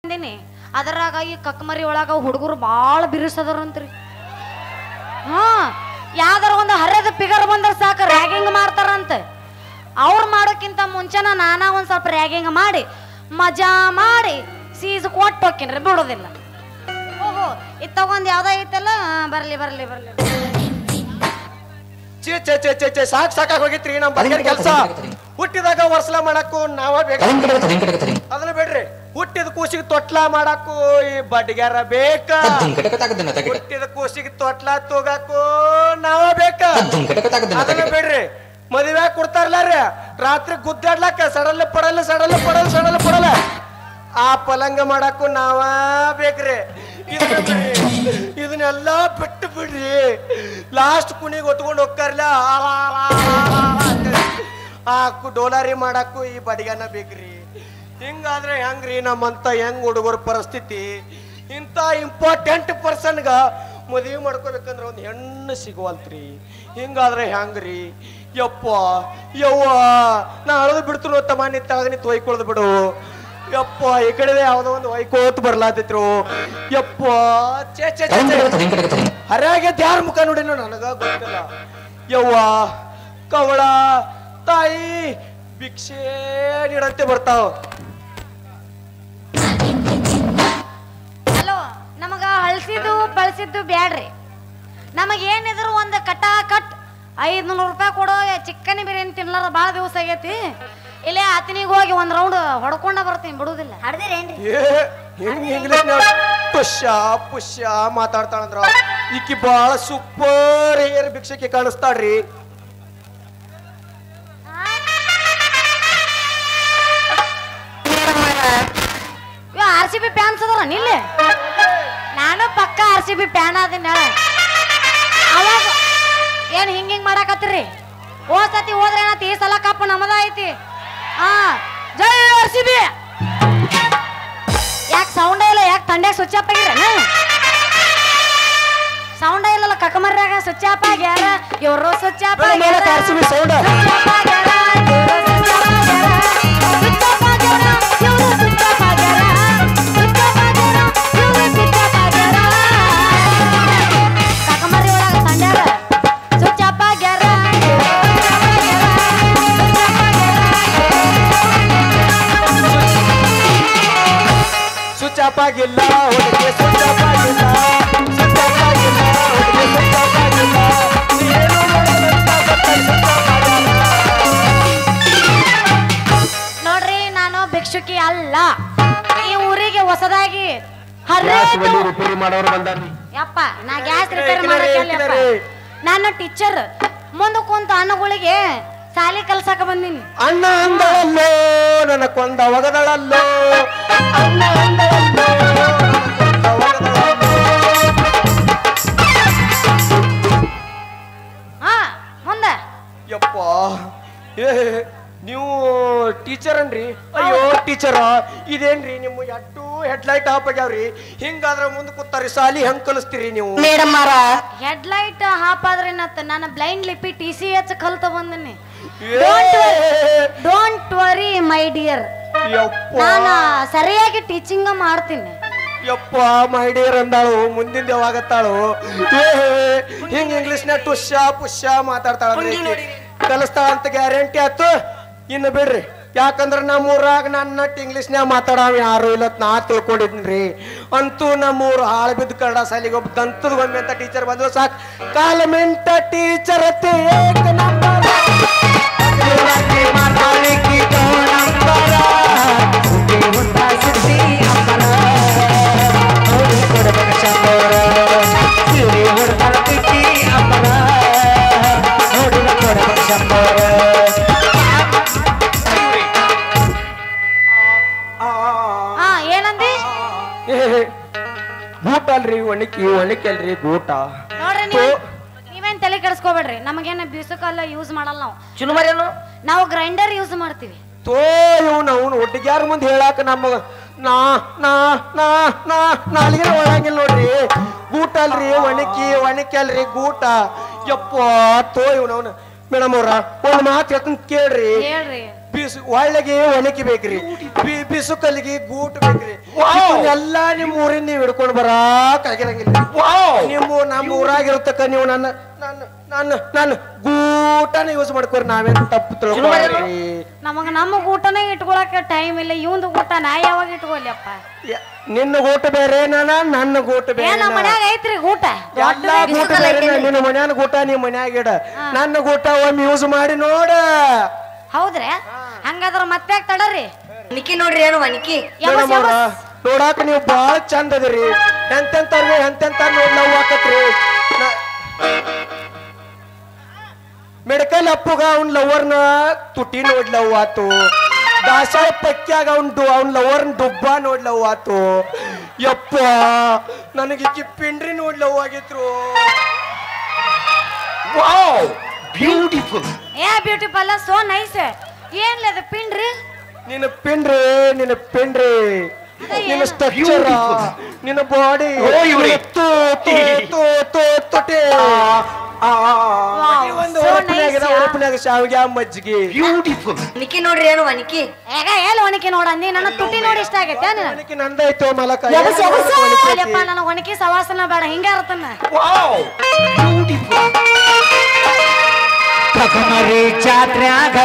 ಅಂದಿನಿ ಅದರಾಗ ಈ ಕಕ್ಕಮರಿ ಒಳಗ ಹುಡುಗರು ಭಾಳ ಬಿರುಸದರಂತ್ರಿ ಹಾ ಯಾವ್ದಾರ ಒಂದು ಹರಿದ ಪಿಗರ್ ಬಂದ್ರೆ ಸಾಕು ರ್ಯಾಗಿಂಗ್ ಮಾಡ್ತಾರಂತ ಅವ್ರು ಮಾಡೋಕ್ಕಿಂತ ಮುಂಚೆನ ನಾನಾ ಒಂದು ಸ್ವಲ್ಪ ರ್ಯಾಗಿಂಗ್ ಮಾಡಿ ಮಜಾ ಮಾಡಿ ಸೀಸ್ ಕೊಟ್ಟು ಹೋಗ್ತೀನಿ ಬಿಡೋದಿಲ್ಲ ಓಹೋ ಇದು ತಗೊಂಡ್ ಯಾವ್ದೋ ಐತಲ್ಲ ಆ, ಬರ್ಲಿ ಬರ್ಲಿ ಬರ್ಲಿ ಚೇ ಚೇ ಚೇ ಚೇ ಚೇ ಸಾಕ್ ಸಾಕಾಗ್ ಹೋಗಿತ್ರಿ ನಮ್ ಬದಿಗೆ ಕೆಲಸ ಹುಟ್ಟಿದಾಗ ವರ್ಷಲ ಮಾಡಕ್ಕೂ ನಾವ ಬೇಕು ಅದನ್ನ ಬಿಡ್ರಿ ಹುಟ್ಟಿದ ಕೂಸಿಗೆ ತೊಟ್ಲ ಮಾಡಕ್ಕೂ ಈ ಬಡ್ಗ್ಯಾರ ಬೇಕ ಹುಟ್ಟಿದ ಕೂಸಿಗೆ ತೊಟ್ಲ ತೋಗಾಕು ನಾವ ಬೇಕ ಅದನ್ನ ಬಿಡ್ರಿ ಮದುವೆ ಕೊಡ್ತಾರಲ್ಲ ರೀ ರಾತ್ರಿ ಗುದ್ದಾಡ್ಲಕ್ಕ ಸಡಲ್ ಪಡಲ್ಲ ಸಡಲ್ ಪಡಲ್ಲ ಸಡಲ್ ಪಡಲ್ಲ ಆ ಪಲಂಗ ಮಾಡಕ್ಕೂ ನಾವ ಬೇಕ್ರಿ ಇದನ್ನ ಬಿಡ್ರಿ. ಇದನ್ನೆಲ್ಲ ಬಿಟ್ಟು ಬಿಡ್ರಿ ಲಾಸ್ಟ್ ಕುಣಿಗೆ ಹೊತ್ಕೊಂಡು ಹೋಗ್ತಾರಲ್ಲ ಆ ಕು- ಡೋಲಾರಿ ಮಾಡಕ್ಕೂ ಈ ಬಡಿಗನ ಬೇಕ್ರಿ ಹಿಂಗಾದ್ರೆ ಹೆಂಗ್ರಿ ನಮ್ಮಂತ ಹೆಂಗ್ ಹುಡುಗರ ಪರಿಸ್ಥಿತಿ ಇಂಥ ಇಂಪಾರ್ಟೆಂಟ್ ಪರ್ಸನ್ಗ ಮದುವೆ ಮಾಡ್ಕೋಬೇಕಂದ್ರೆ ಒಂದು ಹೆಣ್ಣು ಸಿಗುವಲ್ತ್ರಿ ಹಿಂಗಾದ್ರೆ ಹೆಂಗ್ರಿ ಯಪ್ಪ ಯವ್ವ ನಾ ಅಳದು ಬಿಡ್ತು ತಮ್ಮ ನೀ ತಳಗ ನೀ ತೊಯ್ಕೊಳ್ದು ಬಿಡು ಯಪ್ಪ ಈ ಕಡೆ ಯಾವ್ದೋ ಒಂದು ಒಯ್ಕೋತ್ ಬರ್ಲಾತಿತ್ರು ಯಪ್ಪ ಚೇ ಚೇ ಚೇ, ಚೇ ಹರ್ಯಾಗೆ ಯಾರ ಮುಖ ನೋಡಿನೋ ನನಗ ಗೊತ್ತಿಲ್ಲ ಯವ್ವ ಕವಳ ತಾಯಿ ಭಿಕ್ಷೆ ನೀಡಂತೆ ಬರ್ತಾವ ಹಲೋ ನಮಗ ಹಳ್ಸಿದ್ದು ಬಳಸಿದ್ದು ಬ್ಯಾಡ್ರಿ ನಮಗ ಏನಿದ್ರು ಒಂದು ಕಟ ಕಟ್ ಐದ್ನೂರು ರೂಪಾಯಿ ಕೊಡೋ ಚಿಕ್ಕನಿ ಬಿರಿಯಾನಿ ತಿನ್ಲಾರ ಭಾಳ ದಿವಸ ಆಗೈತಿ ಇಲ್ಲೇ ಆತನಿಗೆ ಹೋಗಿ ಒಂದ್ ರೌಂಡ್ ಹೊಡ್ಕೊಂಡ ಬರ್ತೀನಿ ಬಿಡುದಿಲ್ಲ ಹಡ್ದಿರೇನ್ರಿ ಏ ಹೆಂಗ್ ಇಂಗ್ಲಿಷ್ ಪುಷ್ಯ ಪುಷ್ಯ ಮಾತಾಡ್ತಾಳಂದ್ರ ಈಕಿ ಬಾಳ ಸೂಪರ್ ಹೇರ್ ಭಿಕ್ಷಕ್ಕೆ ಕಾಣಿಸ್ತಾಳ್ರಿ ಆರ್ ಸಿ ಬಿ ಫ್ಯಾನ್ಸ್ ಅದಾರ ನಿಲ್ಲಿ ನಾನು ಪಕ್ಕ ಆರ್ ಸಿ ಬಿ ಫ್ಯಾನ್ ಅದನ್ನ ಅವಾಗ ಏನ್ ಹಿಂಗ್ ಹಿಂಗ್ ಮಾಡಾಕತ್ತೀರಿ ಹೋದ್ ಸತಿ ಹೋದ್ರೆ ಏನತ್ ಈ ಸಲ ಕಪ್ ನಮ್ಮದ ಐತಿ ಹಾ ಜೈ ಆರ್ ಸಿ ಬಿ ಯಾಕೆ ಸೌಂಡ್ ಇಲ್ಲ ಯಾಕೆ ತಂಡ್ಯಾಗ ಸ್ವಿಚ್ ಆಫ್ ಆಗಿರ ಸೌಂಡ್ ಇಲ್ಲಲ್ಲ ಕಕ್ಕಮರ್ಯಾಗ ಸ್ವಿಚ್ ಆಫ್ ಆಗ್ಯಾರ ಇವರು ಸ್ವಿಚ್ ಆಫ್ ಬೇಡ ಆಗ್ಯಾರ ಮಾಡಕ್ RCB sound. ಸ್ವಿಚ್ ಆಫ್ ಆಗ್ಯಾರ ಇವ್ರು ಸ್ವಿಚ್ ಆಫ್ ಆಗ್ಯಾರ ಸ್ವಿಚ್ ಆಫ್ ಆಗ್ಯಾರ ಇವ್ರು ಸ್ವಿಚ್ ಆಫ್ ಆಗ್ಯಾರ ಸ್ವಿಚ್ ಆಫ್ ಆಗ್ಯಾರ ಇವ್ರು ಸ್ವಿಚ್ ಆಫ್ ಆಗ್ಯಾರ ಕಕ್ಕಮರಿ ಒಳಗ ತಂಡ್ಯಾಗ ಸ್ವಿಚ್ ಆಫ್ ಆಗ್ಯಾರ ಇವ್ರು ಸ್ವಿಚ್ ಆಫ್ ಆಗ್ಯಾರ ಸ್ವಿಚ್ ಆಫ್ ಸ್ವಿಚ್ ಆಫ್ ಆಗಿಲ್ಲ ಹುಡುಗಿ ಸ್ವಿಚ್ ಆಫ್ ಆಗಿಲ್ಲ ಸ್ವಿಚ್ ಆಫ್ ಆಗಿಲ್ಲ ಹುಡುಗಿ ಸ್ವಿಚ್ ಆಫ್ ಆಗಿಲ್ಲ ಏನು ಮಾಡೋದಂತ ಗೊತ್ತಾಯ್ತು, switch off ಆಗಿಲ್ಲ. ನೋಡ್ರಿ ನಾನು ಭಿಕ್ಷುಕಿ ಅಲ್ಲ ಈ ಊರಿಗೆ ಹೊಸದಾಗಿ ಹರ್ರೆ ರಿಪೇರಿ ಮಾಡೋರು ಬಂದಾರ್ರಿ ಯಪ್ಪ ನಾ ಗ್ಯಾಸ್ ರಿಪೇರಿ ಏಕಿನರಿ, ಮಾಡಕ್ಕೆಲ್ಲಪ್ಪ ಏಕಿನರಿ. ನಾನು ಟೀಚರ್ ಮುಂದೆ ಕುಂತ ಅನ್ನಗಳಿಗೆ ಸಾಲಿ ಕಲ್ಸಕ ಬಂದೀನಿ ಅಣ್ಣ ಅಂದಳಲ್ಲೋ ನನ್ನ ಕೊಂದ ಒಗದಳಲ್ಲೋ ಅಣ್ಣ ಅಂದಳಲ್ಲೋ ನನ್ನ ಕೊಂದ ಒಗದಳಲ್ಲೋ. ಹಾ ಮುಂದೆ ಯಪ್ಪ ಏ ನೀವು ಟೀಚರ್ ಅನ್ರಿ ಅಯ್ಯೋ ಟೀಚರ ಇದೇನ್ರಿ ನಿಮ್ಮ ಎಟ್ಟು ಹೆಡ್ಲೈಟ್ ಆಫ್ ಆಗ್ಯಾವ್ರಿ ಹಿಂಗಾದ್ರ ಮುಂದೆ ಕೂತಾರಿ ಸಾಲಿ ಹೆಂಗ್ ಕಲಿಸ್ತೀರಿ ನೀವು ಮೇಡಮ್ ಮಾರ ಹೆಡ್ಲೈಟ್ ಹಾಪಾದ್ರೆ ನತ್ತ ನಾನು ಬ್ಲೈಂಡ್ ಲಿಪಿ ಟಿ ಸಿ ಎಚ್ ಕಲ್ತ ಬಂದಿನಿ ಏ, ಡೋಂಟ್ ವರಿ ಮೈ ಡಿಯರ್ ಯಪ್ಪ ನಾನು ಸರಿಯಾಗಿ ಟೀಚಿಂಗ್ ಮಾಡ್ತೀನಿ ಯಪ್ಪ ಮೈಡಿಯರ್ ಅಂದಾಳು ಮುಂದಿನ ಯಾವಾಗತ್ತಾಳು ಏ ಹಿಂಗ್ ಇಂಗ್ಲಿಷ್ನ್ಯಾಗ ಟುಷ್ಯ ಪುಷ್ಯ ಮಾತಾಡ್ತಾಳ ಕಲಿಸ್ತಾಳ ಅಂತ ಗ್ಯಾರಂಟಿ ಆತು ಇನ್ನು ಬಿಡ್ರಿ ಯಾಕಂದ್ರ ನಮ್ಮ ಊರಾಗ ನನ್ನ ಇಂಗ್ಲಿಷ್ನ್ಯಾಗ ಮಾತಾಡವ ಯಾರು ಇಲ್ಲ ನಾ ತಿಳ್ಕೊಂಡಿದ್ನ್ರಿ ಅಂತೂ ನಮ್ಮ ಊರು ಹಾಳು ಬಿದ್ದು ಕನ್ನಡ ಶಾಲಿಗೆ ಒಬ್ಬ ದಂತದ ಒಮ್ಮೆ ಅಂತ ಟೀಚರ್ ಬಂದ್ರು ಸಾಕು ಕಾಲಮೆಂಟ ಟೀಚರ್ ಅತ್ತೆ ಏಕ ನಂಬರ ಅಖಿಲಾಕಿ ಮಾತಾಡ್ಲಿಕ್ಕಿ ದೋ ನಂಬರ. ಸುದ್ದಿ ಹುಟ್ಟ ಸುದ್ದಿ ಅಂಬರ. ನೋಡಿ ಕೊಡ್ಬೇಕು ಶಂಬರ. ಸಿರಿ ಹೊಡ್ತಾಳ ಪಿಕ್ಕಿ ಅಂಬರ. ನೋಡಿ ಕೊಡ್ಬೇಕು ಶಂಬರ. ಹಾ ಏನಂದಿ ಏ, ಗೂಟ ಅಲ್ರಿ ಒಣಕಿ ಒಣಕಿ ಅಲ್ರಿ ಗೂಟ ನೋಡ್ರಿ ನೀವು ನೀವೇನ್ ತಲೆ ಕೆಡಿಸ್ಕೋಬೇಡ್ರಿ ನಮಗೇನ ಬೀಸಕಲ್ಲ ಯೂಸ್ ಮಾಡಲ್ಲ ನಾವು ಚುನುಮರೇನು ನಾವು ಗ್ರೈಂಡರ್ ಯೂಸ್ ಮಾಡ್ತೀವಿ ತೋ ಇವನು ಅವನು ಒಟ್ಟಿಗ್ಯಾರ ಮುಂದೆ ಹೇಳಾಕ ನಮಗ ನಾ ನಾ ನಾ ನಾ ನಾಲ್ಗೆ ಒಳಗಿಲ್ಲ ನೋಡ್ರಿ ಗೂಟ ಅಲ್ರಿ ಒಣಕಿ ಒಣಕಿ ಅಲ್ರಿ ಗೂಟ ಯಪ್ಪ ತೋ ಇವನು ಅವನು ಮೇಡಮ್ ಅವ್ರ ಒಂದ್ ಮಾತು ಹೇಳ್ತೀನಿ ಕೇಳ್ರಿ ಹೇಳ್ರಿ ಬಿಸು ಒಳ್ಳೆಗೆ ಒಣಗಿ ಬೇಕ್ರಿ ಬಿ- ಬಿಸುಕಲ್ಲಿಗೆ ಗೂಟ್ ಬೇಕ್ರಿ ವಾವ್. ಎಲ್ಲಾ ನಿಮ್ ಊರಿನ ನೀವು ಹಿಡ್ಕೊಂಡು ಬರಾಕಾಗಿರಂಗಿಲ್ಲ ವಾವ್ ನಿಮ್ಮ ನಮ್ಮ ಊರಾಗಿರತಕ್ಕ ನೀವು ನನ್ನ ನನ್ನ ನನ್ನ ನನ್ನ ಗೂಟನ ಯೂಸ್ ಮಾಡ್ಕೋರಿ ನಾವೇನ್ ತಪ್ಪು ತಿಳ್ಕೊಳ್ರಿ ನಮಗ ನಮ್ಮ ಊಟನೇ ಇಟ್ಕೊಳಕ ಟೈಮ್ ಇಲ್ಲ ಇವಂದು ಊಟ ನಾ ಯಾವಾಗ ಇಟ್ಕೊಲ್ಲಪ್ಪ ಯ- ನಿನ್ನ ಗೂಟ ಬೇರೆ ನಾನ ನನ್ನ ಗೂಟ ಏ ಬೇರೆ ನಮ್ಮ ಮನ್ಯಾಗ ಐತ್ರಿ ಊಟ ಎಲ್ಲಾ ಗೂಟ ಬೇರೆ ನಾ. ನಿನ್ನ ಮನ್ಯಾನ ಗೂಟ ನಿಮ್ಮ ಮನ್ಯಾಗ ಇಡ ನನ್ನ ಗೂಟ ಒಮ್ಮೆ ಯೂಸ್ ಮಾಡಿ ನೋಡ ಹೌದ್ರಿ ಹಂಗಾದ್ರ ಮತ್ತೆ ತಡರಿ ನಿಕ್ಕಿ ನೋಡ್ರಿ ಏನು ನಿಕ್ಕಿ ಯಾವಸ್ ಮೇಡಮ್ ಅವ್ರ, ಯಾವಸ್ ನೋಡಾಕ ನೀವು ಬಾಳ ಚಂದ ಅದರಿ ಎಂತೆಂತಾರ್ಗೆ ಎಂತೆಂತ ನೋಡ್ಲವ್ ಆಕತ್ರಿ ಮೆಡಿಕಲ್ ಅಪ್ಪುಗ ಅವ್ನ ಲವರ್ನ ತುಟಿ ನೋಡ್ಲವ್ ಆತು ದಾಸಾಳ ಪಕ್ಯಾಗ ಅವ್ನ ಡು ಅವ್ನ ಲವರ್ನ ಡುಬ್ಬ ನೋಡ್ಲವ್ ಆತು ಯಪ್ಪ ನನಗೆ ಈಕಿ ಪಿಂಡ್ರಿ ನೋಡ್ಲವ್ ಆಗಿತ್ರು ವಾವ್ ಬ್ಯೂಟಿಫುಲ್ ಏ ಬ್ಯೂಟಿಫುಲ್ ಸೋ ನೈಸ್ ಏನ್ಲಿ ಅದು ಪಿಂಡ್ರಿ ನಿನ್ನ ಪಿಂಡ್ರಿ ನಿನ್ನ ಪಿಂಡ್ರಿ ನಿನ್ನ ಸ್ಟ್ರಕ್ಚರ್ ನಿನ್ನ ಬಾಡಿ ಓ, ಇವ್ರಿ. ತೊಟ್ಟೆ Wow, ಒಂದು so ಹೊರಪಿನ್ಯಾಗ nice, ಯಾ. ಹೊರಪಿನ್ಯಾಗ ಶಾವಿಗೆ ಮಜ್ಜಿಗೆ ಬ್ಯೂಟಿಫುಲ್ ನಿಕ್ಕಿ ನೋಡ್ರಿ ಏನು ನಿಕ್ಕಿ ಈಗ ಎಲ್ಲಿ ಒಣಕಿ ನೋಡ ನೀ ನನ್ನ ತುಟಿ ನೋಡಿ ಇಷ್ಟ ಆಗೈತೆ ಅವನಿಗೆ ನಂದಾಯ್ತು ಮಲಕ ಎಬ್ಸ್, ಎಬ್ಸ್. ಅಲ್ಲಪ್ಪ ನನ್ನ ಒಣಕಿ ಸವಾಸನ ಬೇಡ ಹಿಂಗ ಇರ್ತನ ವಾವ್ ಬ್ಯೂಟಿಫುಲ್ ಕಕಮರಿ ಜಾತ್ರ್ಯಾಗ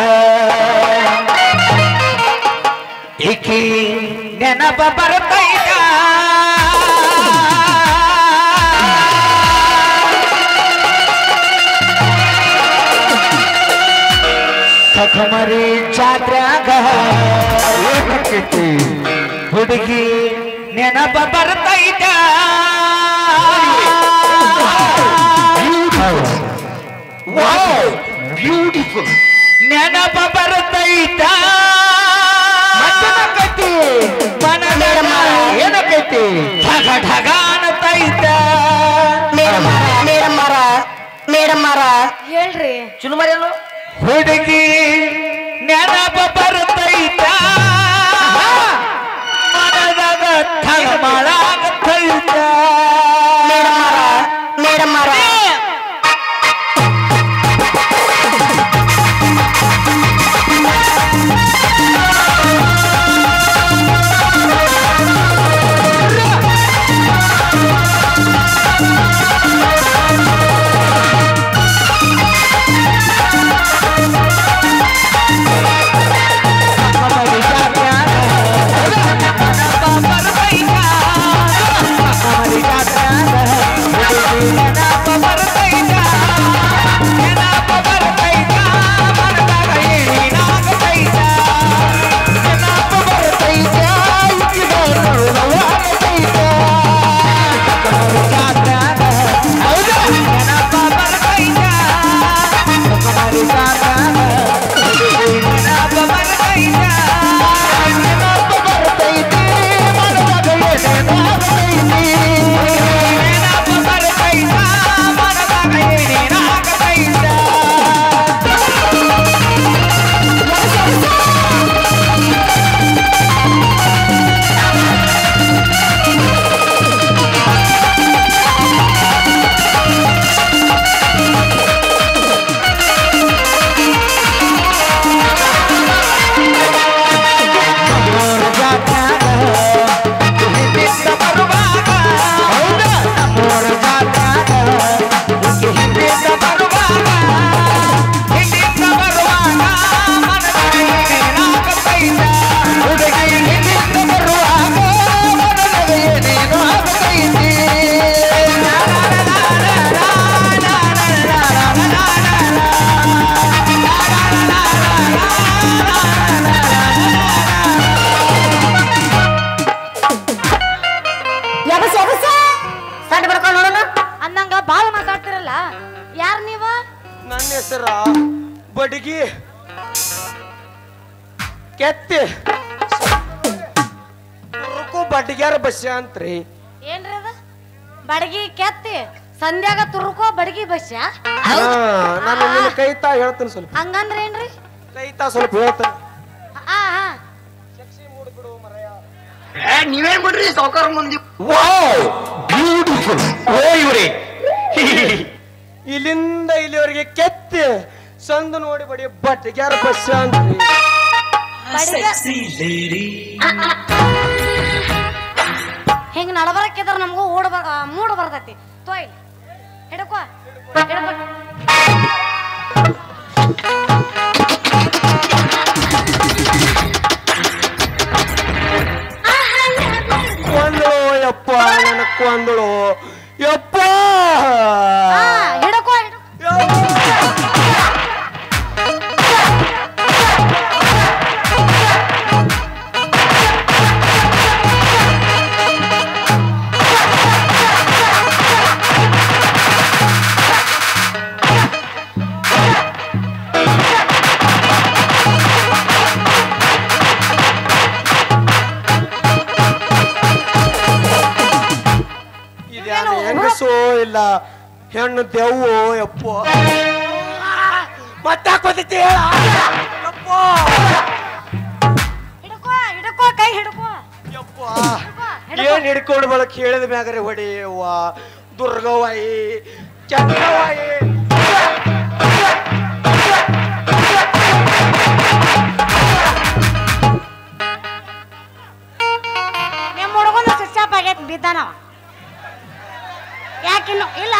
ಈಕಿ ನೆನಪ ಬರ್ತೈತ ಕಕಮರಿ ಜಾತ್ರ್ಯಾಗ ಏಕಕ್ಕೈತಿ ಹುಡುಗಿ ನೆನಪ ಬರ್ತೈತ ವಾವ್ ಬ್ಯೂಟಿಫುಲ್ ನೆನಪ ಬರ್ತೈತ ಮನಕೈತಿ ಮನದ ಏನಕೈತಿ ಢಗ ಢಗ ಅನ್ನತೈತ ಮೇಡಮ್ ಮೇಡಮ್ ಮಾರ ಮೇಡಮ್ ಮಾರ ಹೇಳ್ರಿ ಚುನು ಮರಿಯಲ್ಲ ಹುಡುಗಿ ನೆನಪ ಬರ್ತೈತ ಮನದಾಗ ಠಗ ಮಾಡಾಗತೈತ ಮೇಡಮ್ ಮಾರ ಮೇಡಮ್ ಮಾರ ಎಬಸ್ ಎಬಸ್ ಸಡ್ ಬರ್ಕೊಂಡು ನೋಡೋಣ ಅಂದಂಗ ಬಾಳ ಮಾತಾಡ್ತಿರಲ್ಲ ಯಾರ್ ನೀವ ನನ್ನ ಹೆಸರ ಬಡಗಿ ಕೆತ್ತಿ ತುರುಕು ಬಡ್ಗ್ಯಾರ ಬಸ್ಯ ಅಂತ್ರಿ ಏನ್ರಿ ಅದ ಬಡಗಿ ಕೆತ್ತಿ ಸಂಧ್ಯಾಗ ತುರುಕೋ ಬಡಗಿ ಬಸ್ಯ ಹಾ, ನಾನು ನಿನ್ನ ಕೈತಾ ಹೇಳ್ತೀನಿ ಸ್ವಲ್ಪ ಹಂಗಂದ್ರ ಏನ್ರಿ ಕೈತಾ ಸ್ವಲ್ಪ ಹೇಳ್ತೀನಿ ಆ ಹಾ ನೀವೇನ್ ಬಿಡ್ರಿ ಸಾವುಕಾರ ಮುಂದಿ ವಾವ್ ಬ್ಯೂಟಿಫುಲ್ ಓ ಇವ್ರಿ ಇಲ್ಲಿಂದ ಇಲ್ಲಿವರೆಗೆ ಕೆತ್ತಿ ಸಂದು ನೋಡಿ ಬಡಿ ಬಟ್ಟಿಗ್ಯಾರ ಬಸ್ ಅಂತ್ರಿ ಹಿಂಗ ನಡಬರಕ್ಕಿದ್ರ ನಮಗೂ ಓಡ ಬರ್ ಆ, ಮೂಡ್ ಬರ್ತೈತಿ ತೋಯ್ ಹಿಡ್ಕೋ ಹಿಡ್ಕೋ ಕೊಂದಳು ಯಪ್ಪ ನನ್ನ ಕೊಂದಳು ಯಪ್ಪ ಆ, ಹಿಡ್ಕೋ ಹಿಡ್ಕೋ. ಇದ್ಯಾವ ಹೆಂಗಸೋ ಇಲ್ಲ ಹೆಣ್ಣು ದೆವ್ವು ಯಪ್ಪ ಮತ್ತಾಕೋತೈತಿ ಹೇಳ ಯಪ್ಪ ಹಿಡ್ಕೋ ಹಿಡ್ಕೋ ಕೈ ಹಿಡ್ಕೋ ಯಪ್ಪ ಹಿಡ್ಕೋ, ಹಿಡ್ಕೋ. ಏನ್ ಹಿಡ್ಕೊಂಡು ಬಳಕ್ ಹೇಳಿದ ಮ್ಯಾಗರೆ ಹೊಡಿಯವ್ವ ದುರ್ಗವಾಯಿ ಚಂದ್ರವಾಯಿ ನಿಮ್ಮ ಹುಡುಗನ ಸ್ವಿಚ್ ಆಗೈತಿ ಬಿದ್ದಾನವ ಯಾಕಿನ್ನು ಇಲ್ಲ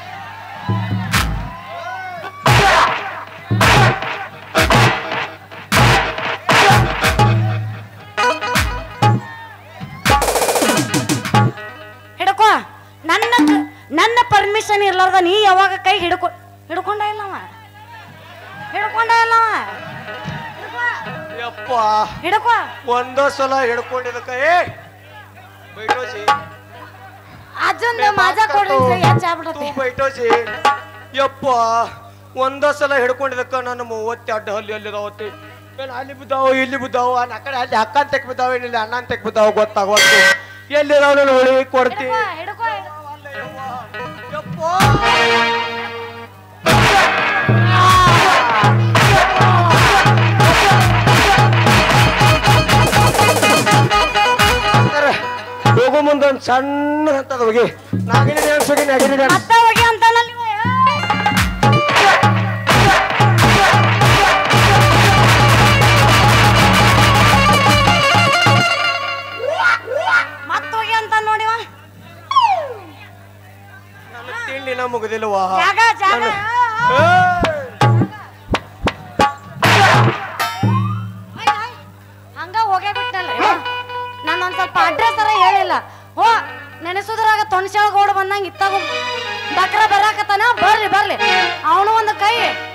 ಹಿಡ್ಕೋ ನನ್ನ ನನ್ನ ಪರ್ಮಿಷನ್ ಇರ್ಲಾರ್ದ ನೀ ಯಾವಾಗ ಕೈ ಹಿಡ್ಕೊ ಹಿಡ್ಕೊಂಡ ಇಲ್ಲವ ಹಿಡ್ಕೊಂಡ ಇಲ್ಲವ ಹಿಡ್ಕೋ. ಯಪ್ಪ ಹಿಡ್ಕೋ ಒಂದೋ ಸಲ ಹಿಡ್ಕೊಂಡಿದ್ದಕ್ಕ ಏ ಬೈಟೋಸಿ ಅಜ್ಜಂದ ಮಾಜಾ ಕೊಡ್ರಿ ಹೆಚ್ಚಾಗ್ಬಿಡತ್ತೆ ತೂ ಬೈಟೋಸಿ ಯಪ್ಪ ಒಂದೋ ಸಲ ಹಿಡ್ಕೊಂಡಿದ್ದಕ್ಕ ನನ್ನ ಮೂವತ್ತಿ ಅಡ್ಡ ಹಲ್ಲಿ ಅಲ್ಲಿದಾವತ್ತಿ ಏನ್ ಅಲ್ಲಿ ಬಿದ್ದಾವ ಇಲ್ಲಿ ಬಿದ್ದಾವ ಆ ಕಡೆ ಅಲ್ಲಿ ಅಕ್ಕ ತೆಕ್ ಬಿದ್ದಾವ ಏನ್ ಇಲ್ಲಿ ಅಣ್ಣ ತೆಕ್ ಬಿದ್ದಾವ ಗೊತ್ತಾಗವತ್ತು ಎಲ್ಲಿದಾವ ನಾನು ಹೊಳಿ ಕೊಡ್ತಿ ಹಿಡ್ಕೋ ಹಿಡ್ಕೋ ಯಪ್ಪ ಅರೆ, ಹೋಗೋ ಮುಂದೆ ಒಂದು ಸಣ್ಣ ಅಂತದ ಹೋಗಿ ನಾಗಿನ ಡ್ಯಾನ್ಸ್ ಹೋಗಿ ನಾಗಿನ ಡ್ಯಾನ್ಸ್ ಅತ್ತ ಹೋಗಿ ಅಂತಾನಲ್ಲಿ ಇವ, ಏ. ಮತ್ತ್ ಹೋಗಿ ಅಂತ ನೋಡಿವ ನನ್ನ ತಿಂಡಿನ ಮುಗಿದಿಲ್ವಾ ಜಾಗ ಜಾಗ ನನ್ನ- ಆ, ಆ. ಏಯ್! ಆಯ್, ಆಯ್. ಹಂಗ ಹೋಗೇ ಬಿಟ್ಟಲ್ಲ ನಾನು ಒಂದ್ ಸ್ವಲ್ಪ ಅಡ್ರೆಸ್ ಅರ ಹೇಳಿಲ್ಲ ಹೋ ನೆನೆಸುದ್ರಾಗ ತೊಣಸ್ಯಾಳ ಗೋಡ್ ಬಂದಂಗ ಇತ್ತಾಗ ಬಕ್ರ ಬರಾಕತ್ತಾನ ಬರ್ಲಿ ಬರ್ಲಿ ಅವನು ಒಂದು ಕೈ